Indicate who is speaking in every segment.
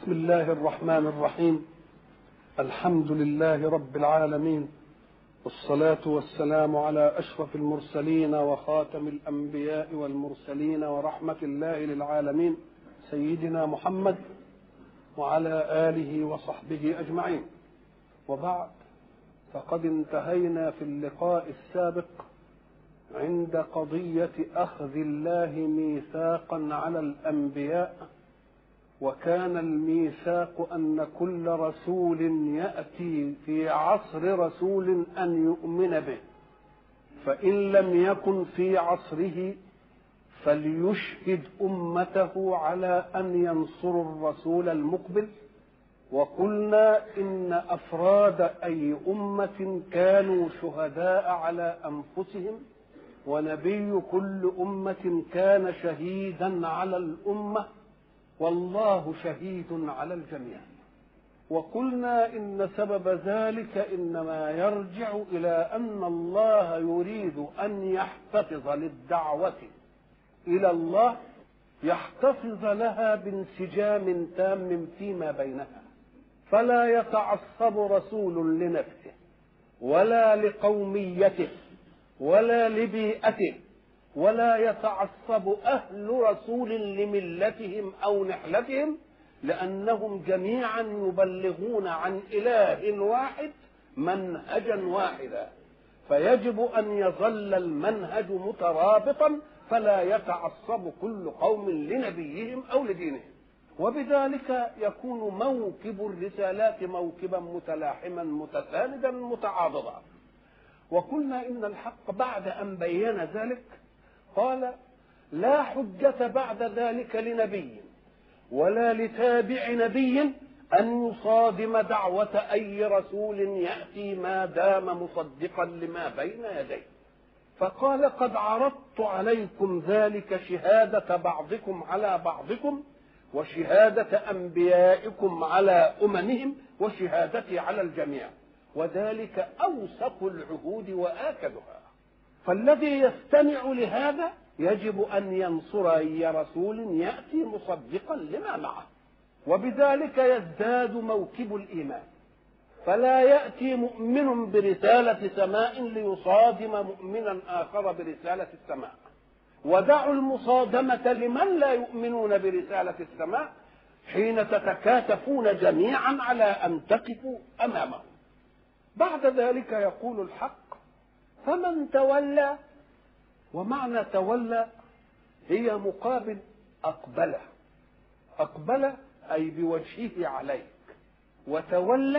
Speaker 1: بسم الله الرحمن الرحيم الحمد لله رب العالمين والصلاة والسلام على أشرف المرسلين وخاتم الأنبياء والمرسلين ورحمة الله للعالمين سيدنا محمد وعلى آله وصحبه أجمعين وبعد فقد انتهينا في اللقاء السابق عند قضية أخذ الله ميثاقا على الأنبياء وكان الميثاق أن كل رسول يأتي في عصر رسول أن يؤمن به فإن لم يكن في عصره فليشهد أمته على أن ينصروا الرسول المقبل وقلنا إن أفراد أي أمة كانوا شهداء على أنفسهم ونبي كل أمة كان شهيدا على الأمة والله شهيد على الجميع وقلنا ان سبب ذلك انما يرجع الى ان الله يريد ان يحتفظ للدعوه الى الله يحتفظ لها بانسجام تام فيما بينها فلا يتعصب رسول لنفسه ولا لقوميته ولا لبيئته ولا يتعصب اهل رسول لملتهم او نحلتهم لانهم جميعا يبلغون عن اله واحد منهجا واحدا فيجب ان يظل المنهج مترابطا فلا يتعصب كل قوم لنبيهم او لدينهم وبذلك يكون موكب الرسالات موكبا متلاحما متساندا متعاضدا وقلنا ان الحق بعد ان بين ذلك قال لا حجة بعد ذلك لنبي ولا لتابع نبي أن يصادم دعوة أي رسول يأتي ما دام مصدقا لما بين يديه فقال قد عرضت عليكم ذلك شهادة بعضكم على بعضكم وشهادة أنبيائكم على أممهم وشهادتي على الجميع وذلك أوثق العهود وآكدها فالذي يستمع لهذا يجب ان ينصر اي رسول ياتي مصدقا لما معه وبذلك يزداد موكب الايمان فلا ياتي مؤمن برساله سماء ليصادم مؤمنا اخر برساله السماء ودعوا المصادمه لمن لا يؤمنون برساله السماء حين تتكاتفون جميعا على ان تقفوا امامه بعد ذلك يقول الحق فمن تولى ومعنى تولى هي مقابل أقبله أقبل أي بوجهه عليك وتولى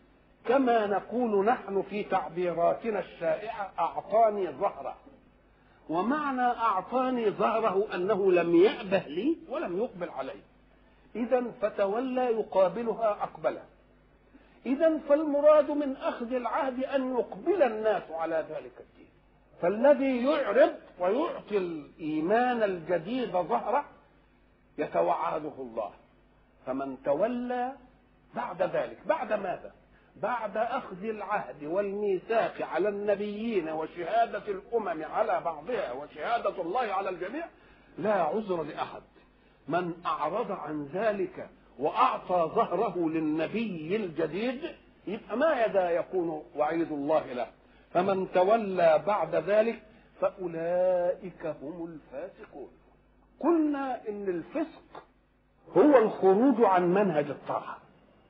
Speaker 1: كما نقول نحن في تعبيراتنا الشائعة أعطاني ظهره ومعنى أعطاني ظهره أنه لم يأبه لي ولم يقبل علي إذا فتولى يقابلها أقبله إذا فالمراد من أخذ العهد أن يقبل الناس على ذلك الدين فالذي يعرض ويعطي الإيمان الجديد ظهره يتوعده الله فمن تولى بعد ذلك بعد ماذا؟ بعد أخذ العهد والميثاق على النبيين وشهادة الأمم على بعضها وشهادة الله على الجميع لا عذر لأحد من أعرض عن ذلك واعطى ظهره للنبي الجديد يبقى ما يدا يكون وعيد الله له فمن تولى بعد ذلك فاولئك هم الفاسقون قلنا ان الفسق هو الخروج عن منهج الطاعه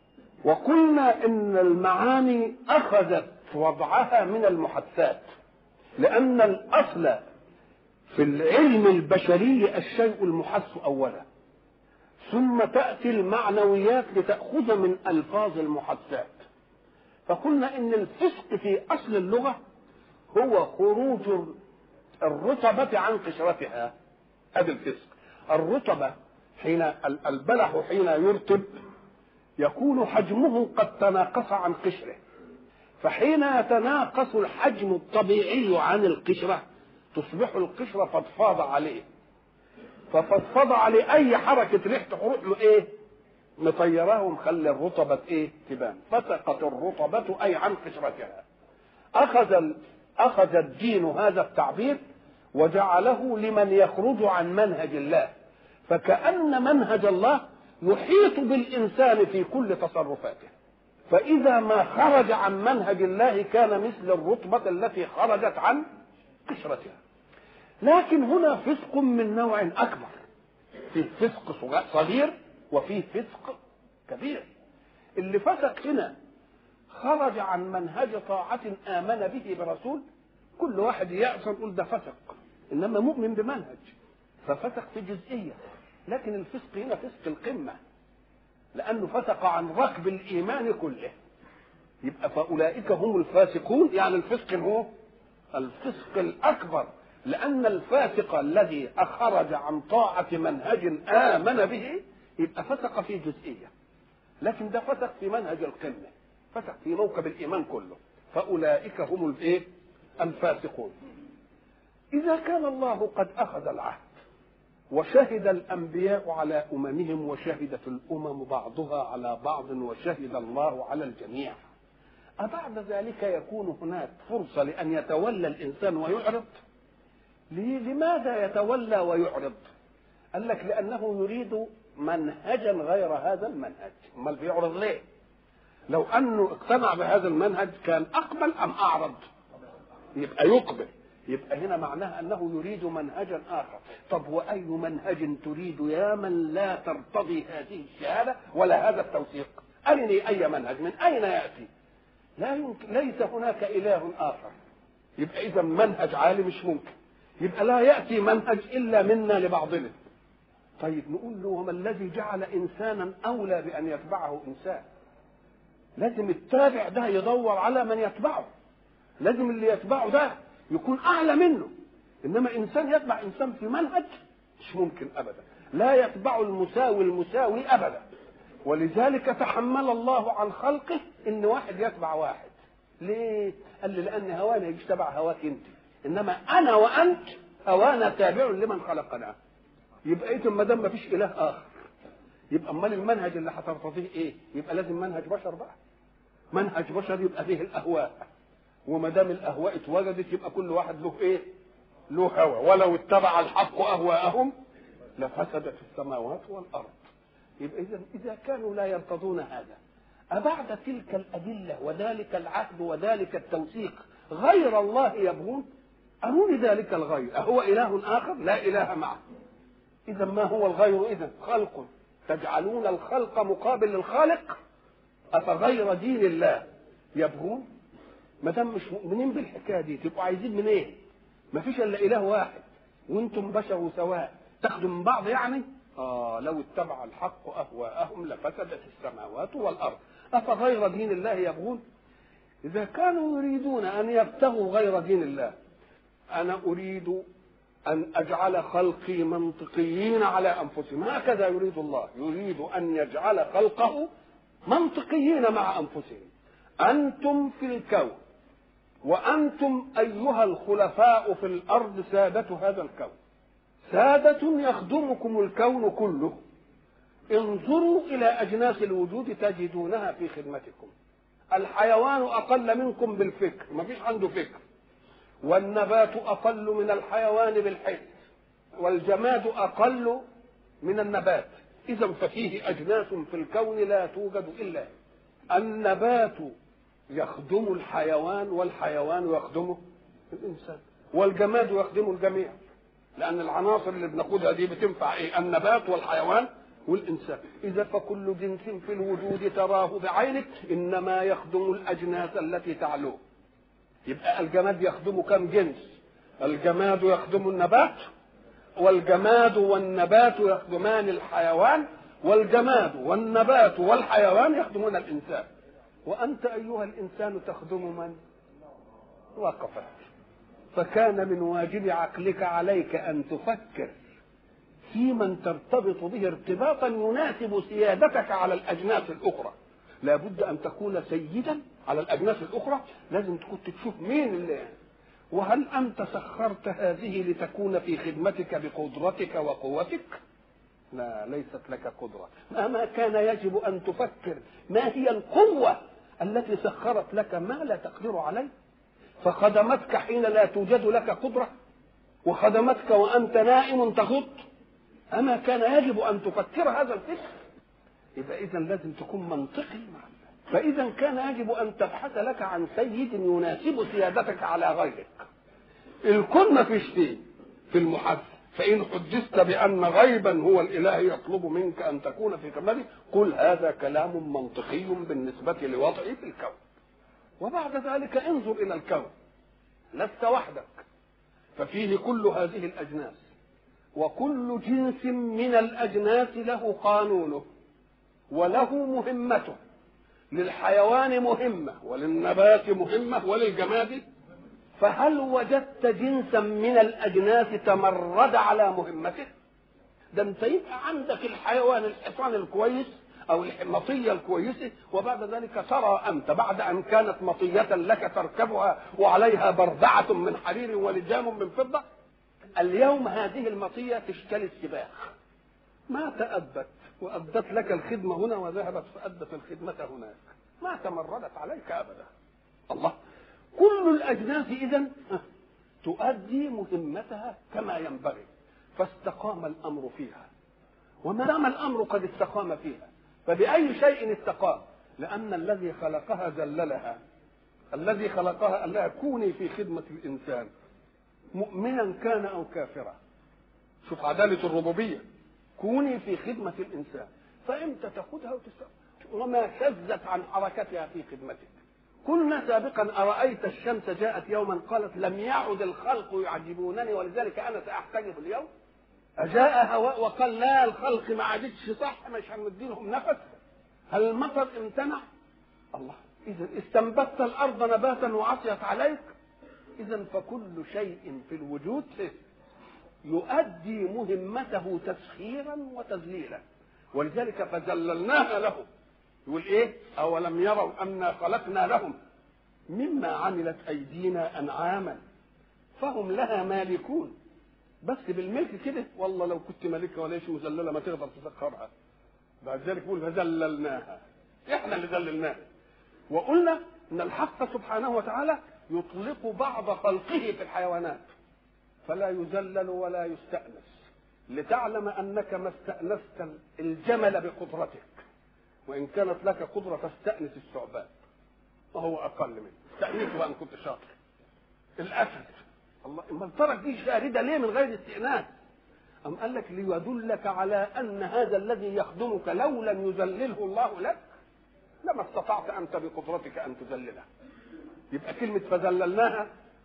Speaker 1: وقلنا ان المعاني اخذت وضعها من المحدثات لان الاصل في العلم البشري الشيء المحس اولا ثم تأتي المعنويات لتأخذ من ألفاظ المحدثات فقلنا إن الفسق في أصل اللغة هو خروج الرطبة عن قشرتها هذا الفسق الرطبة حين البلح حين يرطب يكون حجمه قد تناقص عن قشره فحين يتناقص الحجم الطبيعي عن القشرة تصبح القشرة فضفاضة عليه ففضفض عليه اي حركه ريح تروح له ايه مطيراه ومخلي الرطبة ايه تبان فسقت الرطبة اي عن قشرتها اخذ ال... اخذ الدين هذا التعبير وجعله لمن يخرج عن منهج الله فكأن منهج الله يحيط بالإنسان في كل تصرفاته فإذا ما خرج عن منهج الله كان مثل الرطبة التي خرجت عن قشرتها لكن هنا فسق من نوع أكبر فيه فسق صغير وفيه فسق كبير اللي فسق هنا خرج عن منهج طاعة آمن به برسول كل واحد يأسر يقول ده فسق إنما مؤمن بمنهج ففسق في جزئية لكن الفسق هنا فسق القمة لأنه فسق عن ركب الإيمان كله يبقى فأولئك هم الفاسقون يعني الفسق هو الفسق الأكبر لأن الفاسق الذي أخرج عن طاعة منهج آمن به يبقى فسق في جزئية لكن ده فسق في منهج القمة فسق في موكب الإيمان كله فأولئك هم الإيه؟ الفاسقون إذا كان الله قد أخذ العهد وشهد الأنبياء على أممهم وشهدت الأمم بعضها على بعض وشهد الله على الجميع أبعد ذلك يكون هناك فرصة لأن يتولى الإنسان ويعرض لماذا يتولى ويعرض قال لك لأنه يريد منهجا غير هذا المنهج امال بيعرض ليه لو انه اقتنع بهذا المنهج كان اقبل ام اعرض يبقى يقبل يبقى هنا معناها انه يريد منهجا اخر طب واي منهج تريد يا من لا ترتضي هذه الشهاده ولا هذا التوثيق ارني اي منهج من اين ياتي لا يمكن ليس هناك اله اخر يبقى اذا منهج عالي مش ممكن يبقى لا ياتي منهج الا منا لبعضنا طيب نقول له وما الذي جعل انسانا اولى بان يتبعه انسان لازم التابع ده يدور على من يتبعه لازم اللي يتبعه ده يكون اعلى منه انما انسان يتبع انسان في منهج مش ممكن ابدا لا يتبع المساوي المساوي ابدا ولذلك تحمل الله عن خلقه ان واحد يتبع واحد ليه قال لي لان هوانا يجي تبع هواك انت انما انا وانت هوانا تابع لمن خلقنا يبقى اذا ما دام ما فيش اله اخر يبقى امال المنهج اللي هترتضيه ايه يبقى لازم منهج بشر بقى منهج بشر يبقى فيه الاهواء وما دام الاهواء اتوجدت يبقى كل واحد له ايه له هوى ولو اتبع الحق اهواءهم لفسدت السماوات والارض يبقى اذا اذا كانوا لا يرتضون هذا أبعد تلك الأدلة وذلك العهد وذلك التوثيق غير الله يبغون أروني ذلك الغير أهو إله آخر لا إله معه إذا ما هو الغير إذا خلق تجعلون الخلق مقابل للخالق أفغير دين الله يبغون ما دام مش مؤمنين بالحكايه دي تبقوا عايزين من ايه؟ ما فيش الا اله واحد وانتم بشر سواء تاخدوا من بعض يعني؟ اه لو اتبع الحق اهواءهم لفسدت السماوات والارض افغير دين الله يبغون؟ اذا كانوا يريدون ان يبتغوا غير دين الله انا اريد ان اجعل خلقي منطقيين على انفسهم هكذا يريد الله يريد ان يجعل خلقه منطقيين مع انفسهم انتم في الكون وانتم ايها الخلفاء في الارض ساده هذا الكون ساده يخدمكم الكون كله انظروا الى اجناس الوجود تجدونها في خدمتكم الحيوان اقل منكم بالفكر ما فيش عنده فكر والنبات اقل من الحيوان بالحس والجماد اقل من النبات اذا ففيه اجناس في الكون لا توجد الا النبات يخدم الحيوان والحيوان يخدمه الانسان والجماد يخدم الجميع لان العناصر اللي بناخدها دي بتنفع ايه النبات والحيوان والانسان اذا فكل جنس في الوجود تراه بعينك انما يخدم الاجناس التي تعلوه يبقى الجماد يخدم كم جنس الجماد يخدم النبات والجماد والنبات يخدمان الحيوان والجماد والنبات والحيوان يخدمون الانسان وانت ايها الانسان تخدم من وقفت فكان من واجب عقلك عليك ان تفكر في من ترتبط به ارتباطا يناسب سيادتك على الاجناس الاخرى لابد ان تكون سيدا على الاجناس الاخرى لازم تكون تشوف مين اللي وهل انت سخرت هذه لتكون في خدمتك بقدرتك وقوتك لا ليست لك قدره ما كان يجب ان تفكر ما هي القوه التي سخرت لك ما لا تقدر عليه فخدمتك حين لا توجد لك قدره وخدمتك وانت نائم تغط اما كان يجب ان تفكر هذا الفكر يبقى اذا لازم تكون منطقي مع الله فاذا كان يجب ان تبحث لك عن سيد يناسب سيادتك على غيرك الكون ما فيش فيه في المحادثه فإن حدثت بأن غيبا هو الإله يطلب منك أن تكون في كماله قل هذا كلام منطقي بالنسبة لوضعي في الكون وبعد ذلك انظر إلى الكون لست وحدك ففيه كل هذه الأجناس وكل جنس من الأجناس له قانونه وله مهمته للحيوان مهمة وللنبات مهمة وللجماد فهل وجدت جنسا من الأجناس تمرد على مهمته ده انت يبقى عندك الحيوان الحصان الكويس او المطية الكويسة وبعد ذلك ترى انت بعد ان كانت مطية لك تركبها وعليها بردعة من حرير ولجام من فضة اليوم هذه المطية تشتري السباخ ما تأدت وأدت لك الخدمة هنا وذهبت فأدت الخدمة هناك ما تمردت عليك أبدا الله كل الأجناس إذا تؤدي مهمتها كما ينبغي فاستقام الأمر فيها وما دام الأمر قد استقام فيها فبأي شيء استقام لأن الذي خلقها ذللها الذي خلقها قال لها كوني في خدمة الإنسان مؤمنا كان أو كافرا شوف عدالة الربوبية كوني في خدمة الإنسان فإمتى تاخذها وتستقام وما شذت عن حركتها في خدمتك كنا سابقا أرأيت الشمس جاءت يوما قالت لم يعد الخلق يعجبونني ولذلك أنا سأحتجب اليوم أجاء هواء وقال لا الخلق ما عادتش صح مش هنديلهم نفس هل المطر امتنع الله إذا استنبت الأرض نباتا وعصيت عليك إذا فكل شيء في الوجود يؤدي مهمته تسخيرا وتذليلا ولذلك فذللناها له يقول ايه اولم يروا انا خلقنا لهم مما عملت ايدينا انعاما فهم لها مالكون بس بالملك كده والله لو كنت مالكها وليش مذلله ما تقدر تسخرها بعد ذلك يقول فذللناها احنا اللي ذللناها وقلنا ان الحق سبحانه وتعالى يطلق بعض خلقه في الحيوانات فلا يذلل ولا يستأنس لتعلم انك ما استأنست الجمل بقدرتك وان كانت لك قدره فاستأنس الثعبان وهو اقل منه استأنسه ان كنت شاطر الاسد الله ما ترك دي شارده ليه من غير استئناس أم قال لك ليدلك على أن هذا الذي يخدمك لو لم يذلله الله لك لما استطعت أنت بقدرتك أن تذلله يبقى كلمة فذللناها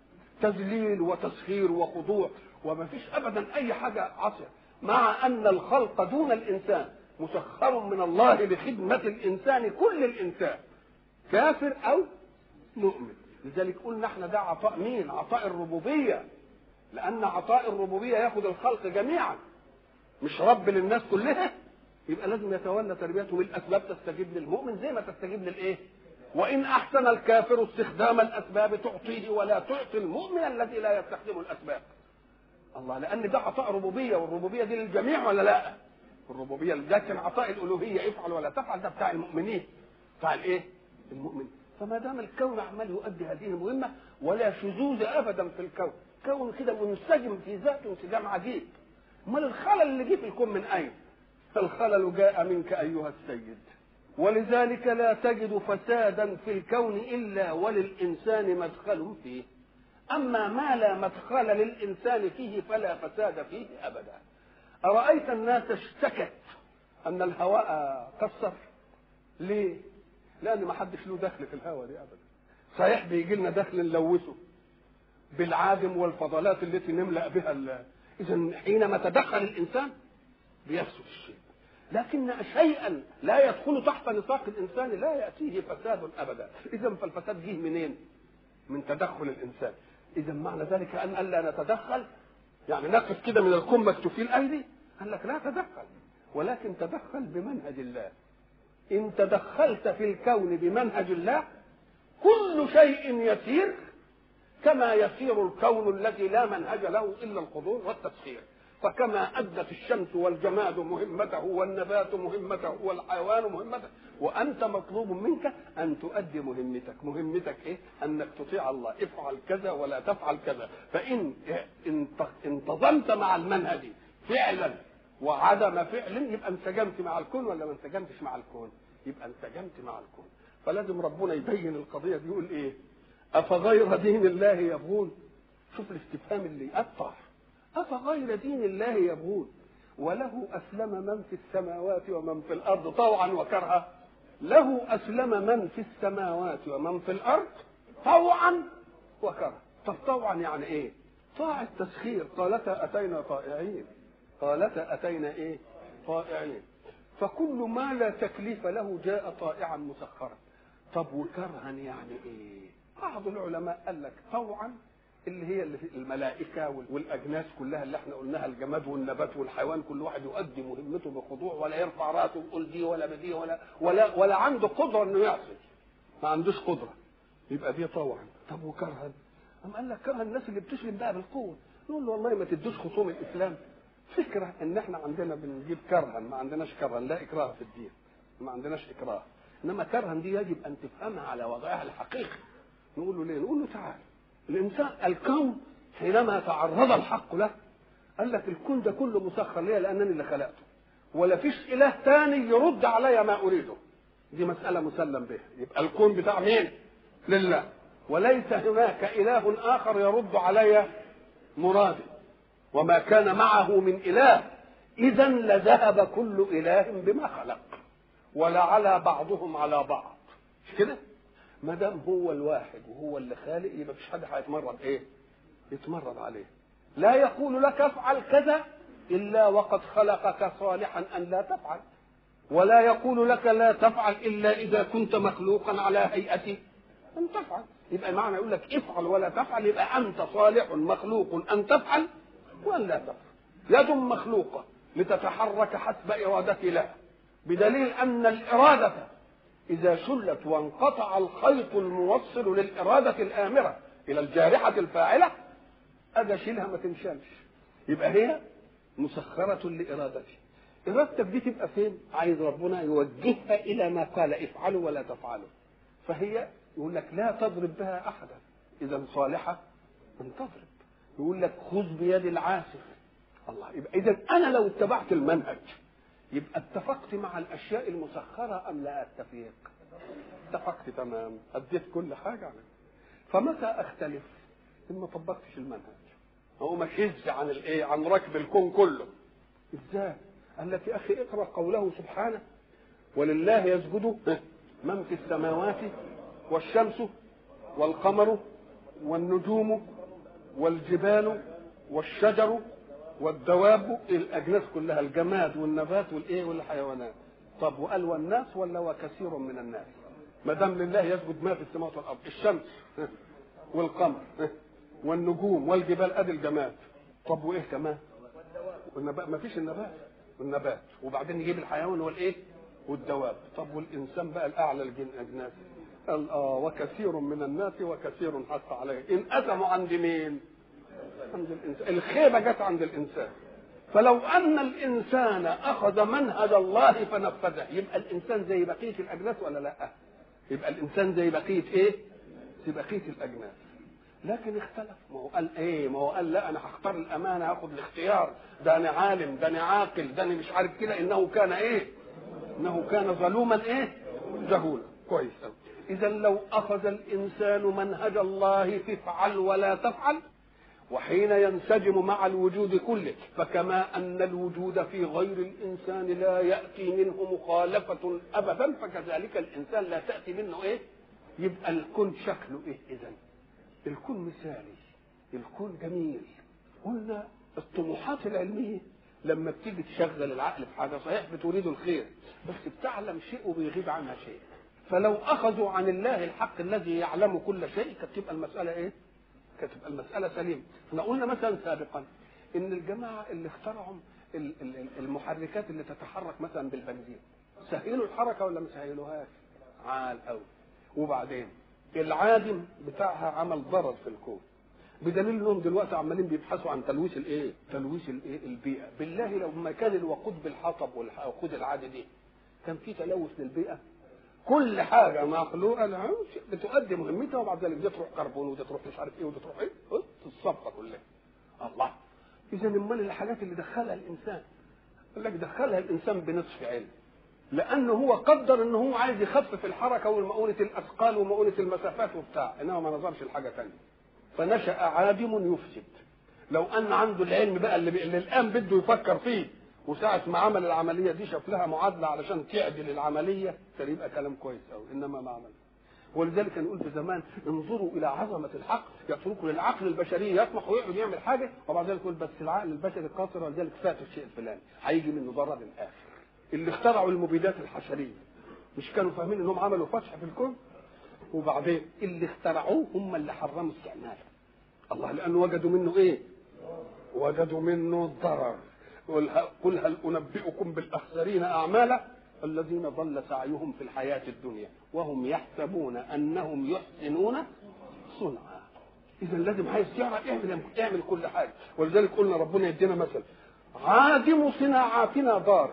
Speaker 1: تذليل وتسخير وخضوع وما فيش أبدا أي حاجة عصر مع أن الخلق دون الإنسان مسخر من الله لخدمة الإنسان كل الإنسان كافر أو مؤمن لذلك قلنا احنا ده عطاء مين عطاء الربوبية لأن عطاء الربوبية ياخذ الخلق جميعا مش رب للناس كلها يبقى لازم يتولى تربيتهم الأسباب تستجيب للمؤمن زي ما تستجيب للإيه وإن أحسن الكافر استخدام الأسباب تعطيه ولا تعطي المؤمن الذي لا يستخدم الأسباب الله لأن ده عطاء ربوبية والربوبية دي للجميع ولا لا الربوبية لكن عطاء الألوهية افعل ولا تفعل ده بتاع المؤمنين بتاع الإيه المؤمن فما دام الكون عمال يؤدي هذه المهمة ولا شذوذ أبدا في الكون كون كده منسجم في ذاته انسجام عجيب امال الخلل اللي جه في الكون من اين الخلل جاء منك ايها السيد ولذلك لا تجد فسادا في الكون الا وللانسان مدخل فيه اما ما لا مدخل للانسان فيه فلا فساد فيه ابدا ارايت الناس اشتكت ان الهواء كسر ليه لان ما حدش له دخل في الهواء دي ابدا صحيح بيجي لنا دخل نلوثه بالعادم والفضلات التي نملا بها اذا حينما تدخل الانسان بيفسد الشيء لكن شيئا لا يدخل تحت نطاق الانسان لا ياتيه فساد ابدا اذا فالفساد جه منين من تدخل الانسان اذا معنى ذلك ان الا نتدخل يعني نقف كده من الكون مكتوفي الايدي قال لك لا تدخل ولكن تدخل بمنهج الله ان تدخلت في الكون بمنهج الله كل شيء يسير كما يسير الكون الذي لا منهج له الا الحضور والتسخير فكما ادت الشمس والجماد مهمته والنبات مهمته والحيوان مهمته وانت مطلوب منك ان تؤدي مهمتك مهمتك ايه انك تطيع الله افعل كذا ولا تفعل كذا فان انتظمت مع المنهج فعلا وعدم فعل يبقى انسجمت مع الكون ولا ما انسجمتش مع الكون يبقى انسجمت مع الكون فلازم ربنا يبين القضيه دي يقول ايه افغير دين الله يبغون شوف الاستفهام اللي يقطع افغير دين الله يبغون وله اسلم من في السماوات ومن في الارض طوعا وكرها له اسلم من في السماوات ومن في الارض طوعا وكرها طب طوعا يعني ايه طاعة تسخير قالتا اتينا طائعين قالتا اتينا ايه طائعين فكل ما لا تكليف له جاء طائعا مسخرا طب وكرها يعني ايه بعض العلماء قال لك طوعا اللي هي اللي في الملائكه والاجناس كلها اللي احنا قلناها الجماد والنبات والحيوان كل واحد يؤدي مهمته بخضوع ولا يرفع راسه ويقول دي ولا بدي ولا ولا ولا عنده قدره انه يعصي ما عندوش قدره يبقى دي طوعا طب وكرها أم قال لك كره الناس اللي بتسلم بقى بالقوه نقول له والله ما تدوش خصوم الاسلام فكره ان احنا عندنا بنجيب كرها ما عندناش كرها لا اكراه في الدين ما عندناش اكراه انما كرها دي يجب ان تفهمها على وضعها الحقيقي نقول له ليه نقول له تعال الانسان الكون حينما تعرض الحق له قال لك الكون ده كله مسخر لي لانني اللي خلقته ولا فيش اله تاني يرد علي ما اريده دي مساله مسلم بها يبقى الكون بتاع مين لله وليس هناك اله اخر يرد علي مرادي وما كان معه من اله اذا لذهب كل اله بما خلق ولعلى بعضهم على بعض مش كده ما دام هو الواحد وهو اللي خالق يبقى مفيش حد هيتمرد ايه يتمرد عليه لا يقول لك افعل كذا الا وقد خلقك صالحا ان لا تفعل ولا يقول لك لا تفعل الا اذا كنت مخلوقا على هيئه ان تفعل يبقى معنى يقول لك افعل ولا تفعل يبقى انت صالح مخلوق ان تفعل وان لا تفعل يد مخلوقه لتتحرك حسب اراده الله بدليل ان الاراده إذا شلت وانقطع الخيط الموصل للإرادة الآمرة إلى الجارحة الفاعلة أجي أشيلها ما تنشالش يبقى هي مسخرة لإرادتي إرادتك دي تبقى فين؟ عايز ربنا يوجهها إلى ما قال افعلوا ولا تفعلوا فهي يقول لك لا تضرب بها أحدا إذا صالحة أن تضرب يقول لك خذ بيد العاسف الله يبقى إذا أنا لو اتبعت المنهج يبقى اتفقت مع الاشياء المسخره ام لا اتفق اتفقت تمام اديت كل حاجه عليك فمتى اختلف ان ما طبقتش المنهج هو مشز عن الايه عن ركب الكون كله ازاي قال لك يا اخي اقرا قوله سبحانه ولله يسجد من في السماوات والشمس والقمر والنجوم والجبال والشجر والدواب الاجناس كلها الجماد والنبات والايه والحيوانات طب وقال والناس ولا وكثير من الناس ما دام لله يسجد ما في السماوات والارض الشمس والقمر والنجوم والجبال ادي الجماد طب وايه كمان والنبات ما فيش النبات والنبات وبعدين يجيب الحيوان والايه والدواب طب والانسان بقى الاعلى الجن اجناس قال اه وكثير من الناس وكثير حق عليه ان اثموا عند مين عند الانسان الخيبه جت عند الانسان فلو ان الانسان اخذ منهج الله فنفذه يبقى الانسان زي بقيه الاجناس ولا لا يبقى الانسان زي بقيه ايه زي بقيه الاجناس لكن اختلف ما هو قال ايه ما هو قال لا انا هختار الامانه هاخد الاختيار ده انا عالم ده انا عاقل ده انا مش عارف كده انه كان ايه انه كان ظلوما ايه جهولا كويس قوي اذا لو اخذ الانسان منهج الله تفعل ولا تفعل وحين ينسجم مع الوجود كله فكما ان الوجود في غير الانسان لا ياتي منه مخالفه ابدا فكذلك الانسان لا تاتي منه ايه يبقى الكون شكله ايه اذا الكون مثالي الكون جميل قلنا الطموحات العلميه لما بتيجي تشغل العقل في حاجه صحيح بتريد الخير بس بتعلم شيء وبيغيب عنها شيء فلو اخذوا عن الله الحق الذي يعلم كل شيء كانت تبقى المساله ايه؟ كانت تبقى المساله سليمه احنا قلنا مثلا سابقا ان الجماعه اللي اخترعوا المحركات اللي تتحرك مثلا بالبنزين سهلوا الحركه ولا ما سهلوهاش؟ عال قوي وبعدين العادم بتاعها عمل ضرر في الكون بدليل انهم دلوقتي عمالين بيبحثوا عن تلويث الايه؟ تلويث الايه؟ البيئه، بالله لو ما كان الوقود بالحطب والوقود العادي دي كان في تلوث للبيئه كل حاجه مخلوقه لها بتؤدي مهمتها وبعد ذلك دي تروح كربون ودي تروح مش عارف ايه ودي تروح ايه الصفقه كلها الله اذا امال الحاجات اللي دخلها الانسان قال لك دخلها الانسان بنصف علم لانه هو قدر ان هو عايز يخفف الحركه ومؤونه الاثقال ومؤونه المسافات وبتاع انما ما نظرش لحاجه ثانيه فنشا عادم يفسد لو ان عنده العلم بقى اللي, اللي الان بده يفكر فيه وساعة ما عمل العملية دي شاف لها معادلة علشان تعدل العملية كان يبقى كلام كويس أوي إنما ما عمل ولذلك نقول في زمان انظروا إلى عظمة الحق يتركوا للعقل البشري يطمح ويقعد يعمل حاجة وبعد ذلك يقول بس العقل البشري قاصر ولذلك فات الشيء الفلاني هيجي منه ضرر الآخر اللي اخترعوا المبيدات الحشرية مش كانوا فاهمين انهم عملوا فتح في الكون وبعدين اللي اخترعوه هم اللي حرموا استعماله الله لانه وجدوا منه ايه وجدوا منه الضرر قل هل انبئكم بالاخسرين اعمالا الذين ضل سعيهم في الحياه الدنيا وهم يحسبون انهم يحسنون صنعا اذا لازم عايز تعرف اعمل اعمل كل حاجه ولذلك قلنا ربنا يدينا مثل عادم صناعاتنا ضار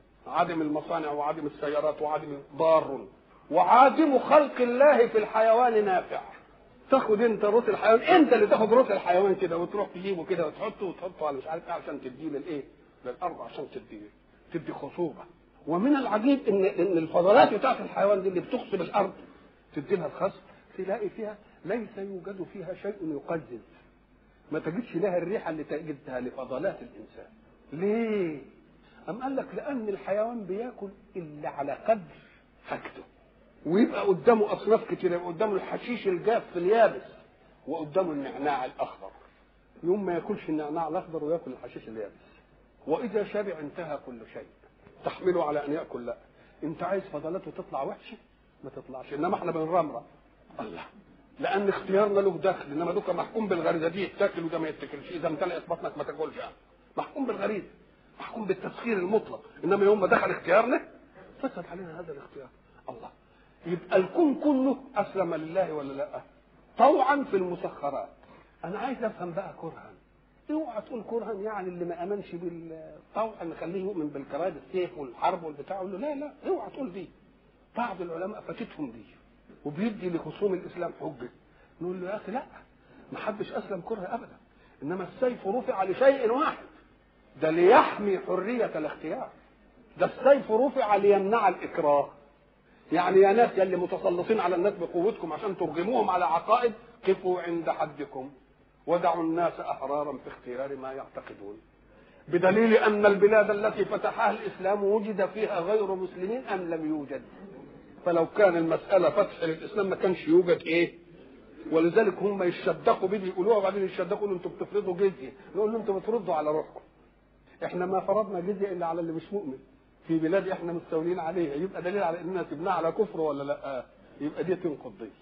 Speaker 1: عدم المصانع وعدم السيارات وعدم ضار وعادم خلق الله في الحيوان نافع تاخد انت روس الحيوان انت اللي تاخد روس الحيوان كده وتروح تجيبه كده وتحطه وتحطه على مش عارف ايه عشان تديه للايه؟ للارض عشان تدي تدي خصوبه ومن العجيب ان ان الفضلات بتاعت الحيوان دي اللي بتخصب الارض تدي لها الخصب تلاقي فيها ليس يوجد فيها شيء يقزز ما تجدش لها الريحه اللي تجدها لفضلات الانسان ليه؟ أم قال لك لأن الحيوان بياكل إلا على قدر حاجته ويبقى قدامه أصناف كتير يبقى قدامه الحشيش الجاف اليابس وقدامه النعناع الأخضر يوم ما ياكلش النعناع الأخضر وياكل الحشيش اليابس وإذا شبع انتهى كل شيء تحمله على أن يأكل لا أنت عايز فضلاته تطلع وحشة ما تطلعش إنما إحنا بنرمرم الله لأن اختيارنا له دخل إنما دوكا محكوم بالغريزة دي يتاكل وده ما يتاكلش إذا امتلأت بطنك ما تاكلش محكوم بالغريزة محكوم بالتسخير المطلق انما يوم ما دخل اختيارنا فسد علينا هذا الاختيار الله يبقى الكون كله اسلم لله ولا لا طوعا في المسخرات انا عايز افهم بقى كرها اوعى تقول كرها يعني اللي ما امنش بالطوع نخليه يؤمن بالكراهيه السيف والحرب والبتاع يقول له لا لا اوعى تقول دي بعض العلماء فاتتهم دي وبيدي لخصوم الاسلام حجه نقول له يا اخي لا ما حدش اسلم كره ابدا انما السيف رفع لشيء واحد ده ليحمي حرية الاختيار ده السيف رفع ليمنع الإكراه يعني يا ناس يلي متسلطين على الناس بقوتكم عشان ترغموهم على عقائد قفوا عند حدكم ودعوا الناس أحرارا في اختيار ما يعتقدون بدليل أن البلاد التي فتحها الإسلام وجد فيها غير مسلمين أم لم يوجد فلو كان المسألة فتح للإسلام ما كانش يوجد إيه ولذلك هم يشدقوا بيه يقولوها وبعدين يشدقوا يقولوا انتوا بتفرضوا جزيه نقول له انتوا بتردوا على روحكم احنا ما فرضنا جزيه الا على اللي مش مؤمن في بلاد احنا مستولين عليها يبقى دليل على اننا سبناها على كفر ولا لا يبقى دي تنقض دي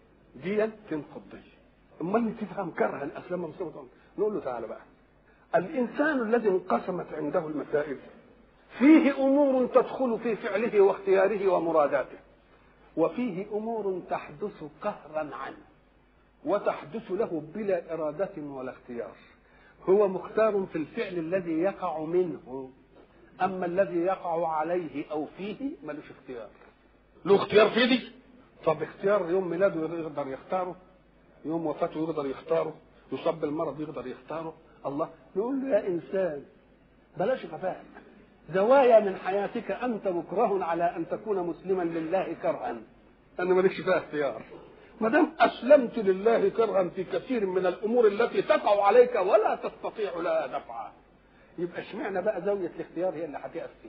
Speaker 1: دي تنقض دي امال تفهم كره الاسلام مصيبه نقول له تعالى بقى الانسان الذي انقسمت عنده المسائل فيه امور تدخل في فعله واختياره ومراداته وفيه امور تحدث قهرا عنه وتحدث له بلا اراده ولا اختيار هو مختار في الفعل الذي يقع منه اما الذي يقع عليه او فيه ملوش اختيار له اختيار في دي طب اختيار يوم ميلاده يقدر يختاره يوم وفاته يقدر يختاره يصاب بالمرض يقدر يختاره الله يقول له يا انسان بلاش غباء زوايا من حياتك انت مكره على ان تكون مسلما لله كرها انا مالكش فيها اختيار ما دام اسلمت لله كرها في كثير من الامور التي تقع عليك ولا تستطيع لها دفعا يبقى اشمعنى بقى زاويه الاختيار هي اللي هتقف فيه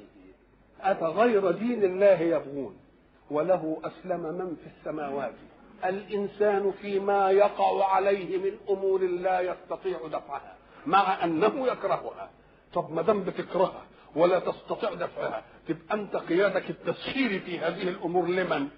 Speaker 1: افغير دين الله يبغون وله اسلم من في السماوات الانسان فيما يقع عليه من امور لا يستطيع دفعها مع انه يكرهها طب ما دام بتكرهها ولا تستطيع دفعها تبقى انت قيادك التسخير في هذه الامور لمن؟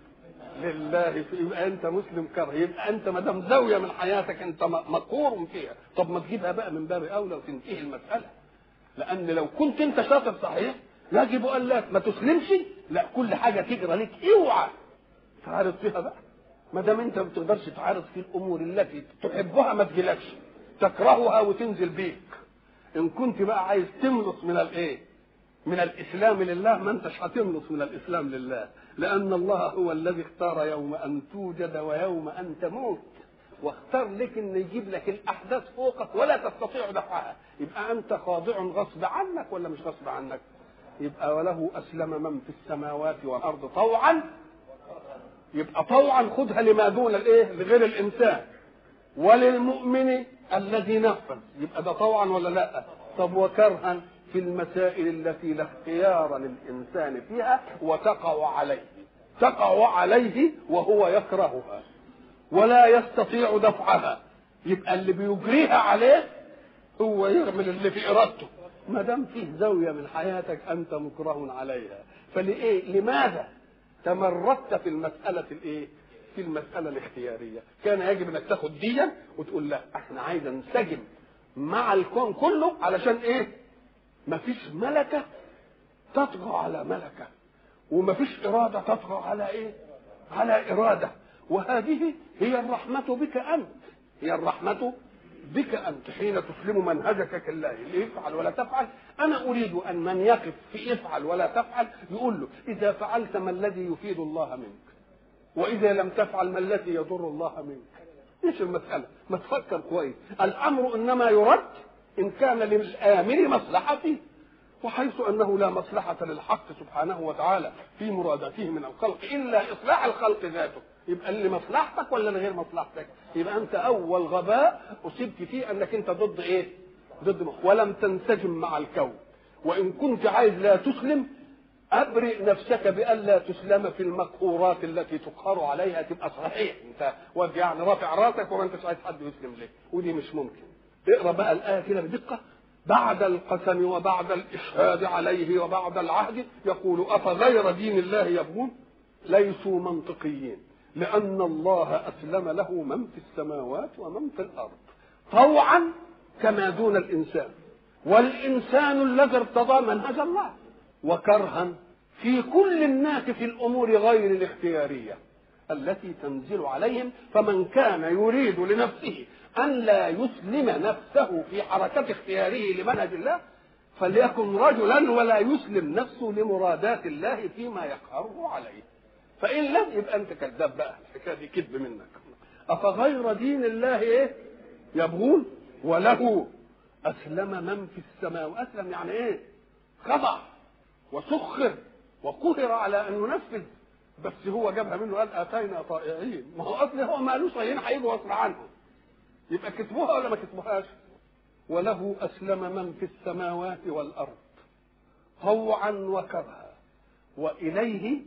Speaker 1: لله يبقى انت مسلم كره يبقى انت ما دام زاويه من حياتك انت مقهور فيها طب ما تجيبها بقى من باب اولى وتنتهي المساله لان لو كنت انت شاطر صحيح يجب ان لا ما تسلمش لا كل حاجه تجرى لك اوعى تعارض فيها بقى ما دام انت ما بتقدرش تعارض في الامور التي تحبها ما تجيلكش تكرهها وتنزل بيك ان كنت بقى عايز تملص من الايه من الاسلام لله ما انتش هتملص من الاسلام لله لان الله هو الذي اختار يوم ان توجد ويوم ان تموت واختار لك ان يجيب لك الاحداث فوقك ولا تستطيع دفعها يبقى انت خاضع غصب عنك ولا مش غصب عنك يبقى وله اسلم من في السماوات والارض طوعا يبقى طوعا خدها لما دون الايه لغير الانسان وللمؤمن الذي نفذ يبقى ده طوعا ولا لا طب وكرها في المسائل التي لا اختيار للانسان فيها وتقع عليه تقع عليه وهو يكرهها ولا يستطيع دفعها يبقى اللي بيجريها عليه هو يعمل اللي في ارادته ما دام فيه زاويه من حياتك انت مكره عليها فلايه لماذا تمردت في المساله الايه في المساله الاختياريه كان يجب انك تاخد ديا وتقول لا احنا عايز ننسجم مع الكون كله علشان ايه مفيش ملكه تطغى على ملكه ومفيش اراده تطغى على ايه على اراده وهذه هي الرحمه بك انت هي الرحمه بك انت حين تسلم منهجك كالله اللي يفعل ولا تفعل انا اريد ان من يقف في افعل ولا تفعل يقول له اذا فعلت ما الذي يفيد الله منك واذا لم تفعل ما الذي يضر الله منك ايش المساله ما تفكر كويس الامر انما يرد ان كان للامر مصلحه فيه وحيث انه لا مصلحه للحق سبحانه وتعالى في مراداته من الخلق الا اصلاح الخلق ذاته يبقى اللي مصلحتك ولا لغير مصلحتك يبقى انت اول غباء اصبت فيه انك انت ضد ايه ضد مخ. ولم تنسجم مع الكون وان كنت عايز لا تسلم ابرئ نفسك بالا تسلم في المقهورات التي تقهر عليها تبقى صحيح انت يعني رافع راسك وما انتش عايز حد يسلم لك ودي مش ممكن اقرا بقى الايه كده بدقه بعد القسم وبعد الاشهاد عليه وبعد العهد يقول افغير دين الله يبغون ليسوا منطقيين لان الله اسلم له من في السماوات ومن في الارض طوعا كما دون الانسان والانسان الذي ارتضى منهج الله وكرها في كل الناس في الامور غير الاختياريه التي تنزل عليهم فمن كان يريد لنفسه ان لا يسلم نفسه في حركه اختياره لمنهج الله فليكن رجلا ولا يسلم نفسه لمرادات الله فيما يقهره عليه فان لم يبقى انت كذاب بقى الحكايه دي كذب منك افغير دين الله ايه يبغون وله اسلم من في السماء واسلم يعني ايه خضع وسخر وقهر على ان ينفذ بس هو جابها منه قال اتينا طائعين ما هو اصل هو ما قالوش طائعين هيجوا غصب عنهم يبقى كتبوها ولا ما كتبوهاش وله اسلم من في السماوات والارض طوعا وكرها واليه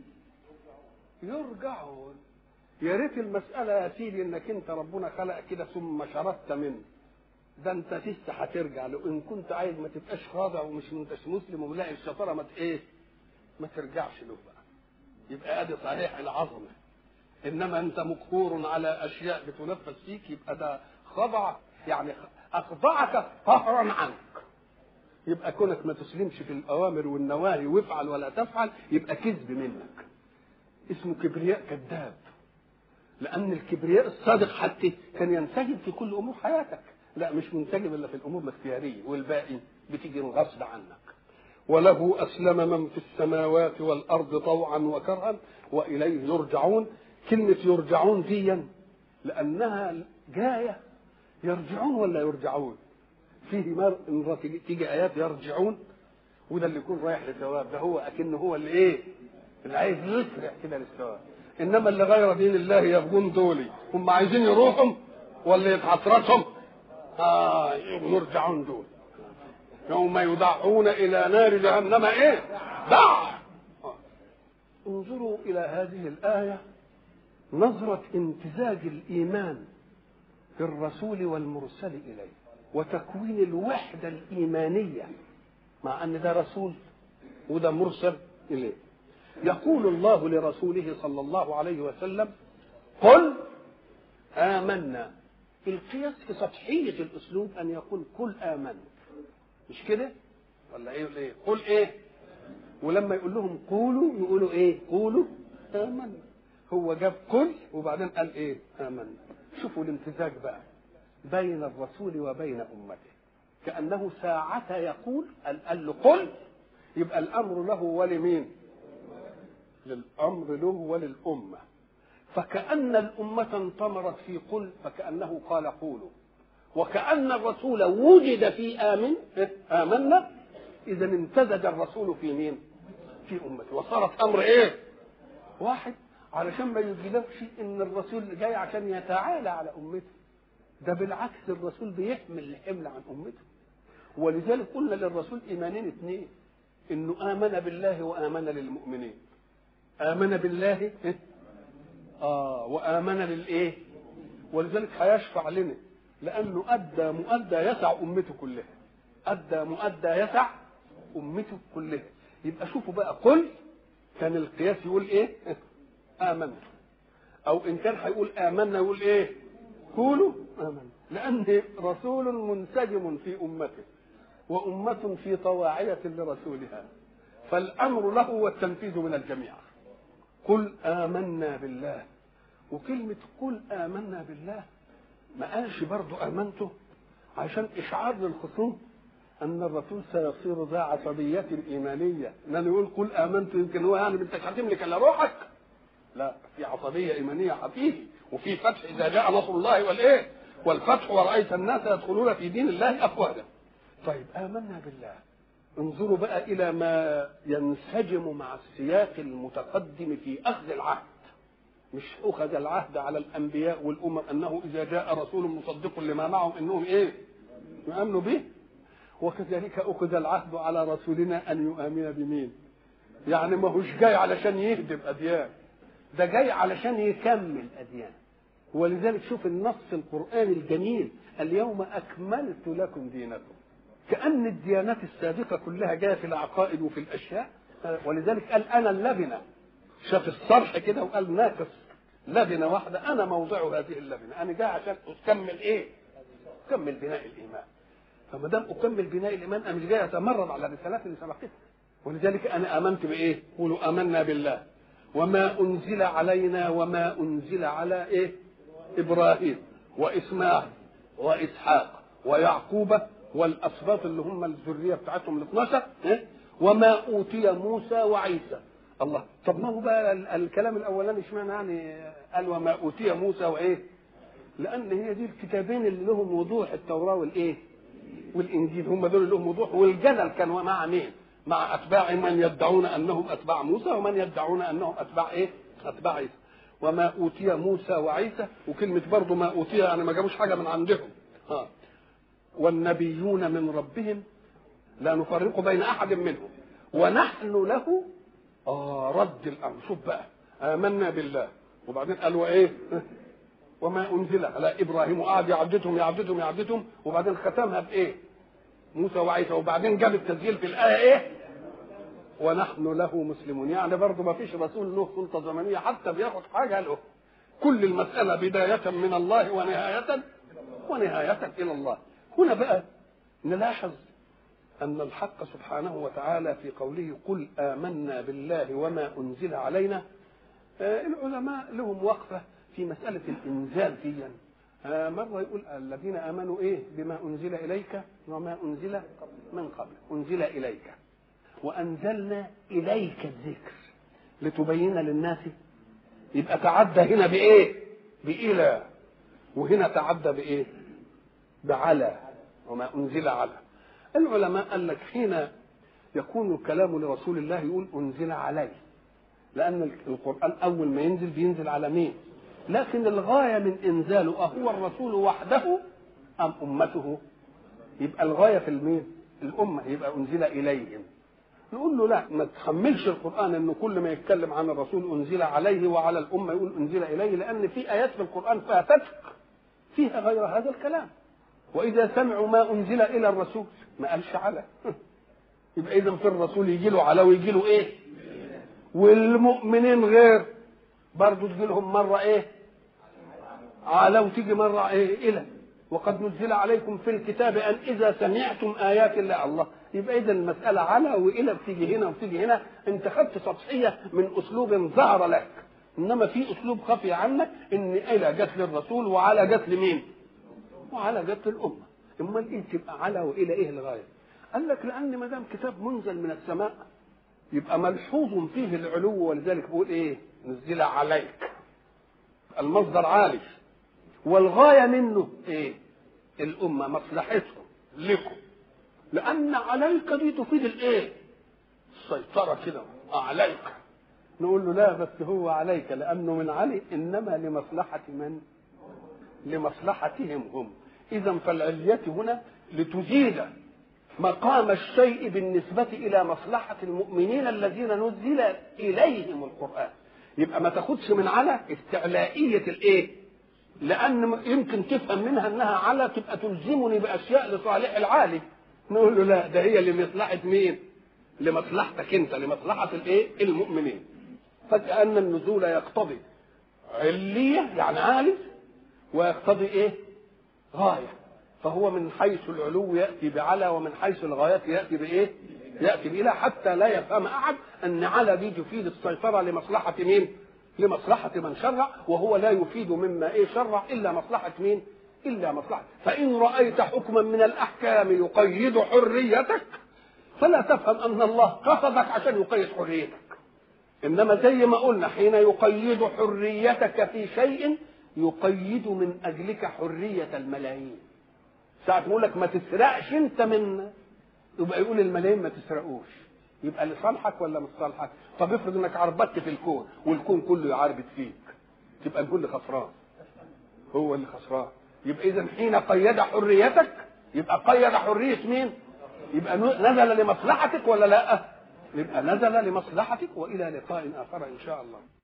Speaker 1: يرجعون يا ريت المسألة يا سيدي انك انت ربنا خلق كده ثم شردت منه ده انت لسه هترجع له ان كنت عايز ما تبقاش خاضع ومش انتش مسلم وملاقي الشطاره ما ايه ما ترجعش له بقى يبقى ادي صحيح العظمه انما انت مقهور على اشياء بتنفذ فيك يبقى ده خضع يعني اخضعك قهرا عنك يبقى كونك ما تسلمش في الاوامر والنواهي وافعل ولا تفعل يبقى كذب منك اسمه كبرياء كذاب لان الكبرياء الصادق حتى كان ينسجم في كل امور حياتك لا مش منسجم الا في الامور الاختياريه والباقي بتيجي غصب عنك وله اسلم من في السماوات والارض طوعا وكرها واليه يرجعون كلمه يرجعون دي لانها جايه يرجعون ولا يرجعون فيه مرة تيجي ايات يرجعون وده اللي يكون رايح للثواب ده هو اكنه هو اللي ايه اللي عايز يسرع كده للثواب انما اللي غير دين الله يبغون دولي هم عايزين يروحوا ولا يتعطرسهم آه يرجعون دول يوم يدعون إلى نار جهنم إيه دع انظروا إلى هذه الآية نظرة امتزاج الإيمان بالرسول والمرسل إليه وتكوين الوحدة الإيمانية مع أن ده رسول وده مرسل إليه يقول الله لرسوله صلى الله عليه وسلم قل آمنا القياس في سطحية الأسلوب أن يقول قل آمنت مش كده؟ ولا إيه ولا إيه؟ قل إيه؟ ولما يقول لهم قولوا يقولوا إيه؟ قولوا آمنا هو جاب قل وبعدين قال إيه؟ آمنا شوفوا الامتزاج بقى بين الرسول وبين أمته كأنه ساعة يقول قال له قل يبقى الأمر له ولمين؟ للأمر له وللأمة فكأن الأمة انطمرت في قل فكأنه قال قولوا وكأن الرسول وجد في آمن آمنا اذا امتزج الرسول في مين في امته وصارت امر ايه واحد علشان ما يجيلكش ان الرسول جاي عشان يتعالى على امته ده بالعكس الرسول بيحمل الحمل عن امته ولذلك قلنا للرسول ايمانين اثنين انه امن بالله وامن للمؤمنين امن بالله اه وامن للايه ولذلك هيشفع لنا لانه ادى مؤدى يسع امته كلها ادى مؤدى يسع امته كلها يبقى شوفوا بقى قل كان القياس يقول ايه امنت او ان كان هيقول امنا يقول ايه قولوا امنا لان رسول منسجم في امته وامه في طواعيه لرسولها فالامر له والتنفيذ من الجميع قل آمنا بالله وكلمة قل آمنا بالله ما قالش برضو آمنته عشان إشعار للخصوم أن الرسول سيصير ذا عصبية إيمانية إنه يقول قل آمنت يمكن هو يعني أنت هتملك إلا روحك لا في عصبية إيمانية حقيقي وفي فتح إذا جاء نصر الله والإيه والفتح ورأيت الناس يدخلون في دين الله أفواجا طيب آمنا بالله انظروا بقى الى ما ينسجم مع السياق المتقدم في اخذ العهد مش اخذ العهد على الانبياء والامم انه اذا جاء رسول مصدق لما معهم انهم ايه يؤمنوا به وكذلك اخذ العهد على رسولنا ان يؤمن بمين يعني ما هوش جاي علشان يهدم اديان ده جاي علشان يكمل اديان ولذلك شوف النص القراني الجميل اليوم اكملت لكم دينكم كأن الديانات السابقة كلها جاية في العقائد وفي الأشياء ولذلك قال أنا اللبنة شاف الصرح كده وقال ناقص لبنة واحدة أنا موضع هذه اللبنة أنا جاي عشان أكمل إيه؟ أكمل بناء الإيمان فما دام أكمل بناء الإيمان أنا مش جاي أتمرد على الرسالات اللي سبقتها ولذلك أنا آمنت بإيه؟ قولوا آمنا بالله وما أنزل علينا وما أنزل على إيه؟ إبراهيم وإسماعيل وإسحاق ويعقوب والاسباط اللي هم الذريه بتاعتهم ال 12 إيه؟ وما اوتي موسى وعيسى الله طب ما هو بقى الكلام الاولاني اشمعنى يعني قال وما اوتي موسى وايه؟ لان هي دي الكتابين اللي لهم وضوح التوراه والايه؟ والانجيل هم دول اللي لهم وضوح والجدل كان مع مين؟ مع اتباع من يدعون انهم اتباع موسى ومن يدعون انهم اتباع ايه؟ اتباع عيسى وما اوتي موسى وعيسى وكلمه برضه ما اوتي يعني ما جابوش حاجه من عندهم ها والنبيون من ربهم لا نفرق بين احد منهم ونحن له آه رد الامر شوف بقى امنا بالله وبعدين قال وايه وما انزل على ابراهيم وقعد يعددهم يعددهم يعددهم وبعدين ختمها بايه موسى وعيسى وبعدين جاب التسجيل في الايه ايه ونحن له مسلمون يعني برضه ما فيش رسول له سلطه زمنيه حتى بياخد حاجه له كل المساله بدايه من الله ونهايه ونهايه الى الله هنا بقى نلاحظ أن الحق سبحانه وتعالى في قوله قل آمنا بالله وما أنزل علينا آه العلماء لهم وقفة في مسألة الإنزال فيا آه مرة يقول الذين آمنوا إيه بما أنزل إليك وما أنزل من قبل أنزل إليك وأنزلنا إليك الذكر لتبين للناس يبقى تعدى هنا بإيه بإلى وهنا تعدى بإيه بعلى وما أنزل على العلماء قال لك حين يكون الكلام لرسول الله يقول أنزل عليه لأن القرآن أول ما ينزل بينزل على مين لكن الغاية من إنزاله أهو الرسول وحده أم أمته يبقى الغاية في المين الأمة يبقى أنزل إليهم نقول له لا ما تحملش القرآن أنه كل ما يتكلم عن الرسول أنزل عليه وعلى الأمة يقول أنزل إليه لأن في آيات في القرآن فيها فتح فيها غير هذا الكلام واذا سمعوا ما انزل الى الرسول ما قالش على يبقى اذا في الرسول يجي له على ويجي له ايه والمؤمنين غير برضه تجي لهم مره ايه على وتيجي مره ايه الى وقد نزل عليكم في الكتاب ان اذا سمعتم ايات الله الله يبقى اذا المساله على والى بتيجي هنا وبتيجي هنا انت خدت سطحيه من اسلوب ظهر لك انما في اسلوب خفي عنك ان الى جت للرسول وعلى جت لمين؟ وعلى جت الامه امال ايه تبقى على والى ايه الغايه قال لك لان ما دام كتاب منزل من السماء يبقى ملحوظ فيه العلو ولذلك بيقول ايه نزل عليك المصدر عالي والغايه منه ايه الامه مصلحتهم لكم لان عليك دي تفيد الايه السيطره كده عليك نقول له لا بس هو عليك لانه من علي انما لمصلحه من لمصلحتهم هم اذا فالعليه هنا لتزيد مقام الشيء بالنسبة إلى مصلحة المؤمنين الذين نزل إليهم القرآن يبقى ما تاخدش من على استعلائية الإيه؟ لأن يمكن تفهم منها أنها على تبقى تلزمني بأشياء لصالح العالي نقول له لا ده هي لمصلحة مين؟ لمصلحتك أنت لمصلحة الإيه؟ المؤمنين فكأن النزول يقتضي علية يعني عالي ويقتضي إيه؟ غاية فهو من حيث العلو ياتي بعلى ومن حيث الغايات ياتي بايه؟ ياتي بإله حتى لا يفهم احد ان على دي تفيد السيطره لمصلحه مين؟ لمصلحه من شرع وهو لا يفيد مما ايه شرع الا مصلحه مين؟ الا مصلحه فان رايت حكما من الاحكام يقيد حريتك فلا تفهم ان الله قصدك عشان يقيد حريتك انما زي ما قلنا حين يقيد حريتك في شيء يقيد من اجلك حريه الملايين ساعة يقول لك ما تسرقش انت من يبقى يقول الملايين ما تسرقوش يبقى لصالحك ولا مش صالحك طب افرض انك عربت في الكون والكون كله يعربت فيك تبقى الكل خسران هو اللي خسران يبقى اذا حين قيد حريتك يبقى قيد حريه مين يبقى نزل لمصلحتك ولا لا يبقى نزل لمصلحتك والى لقاء اخر ان شاء الله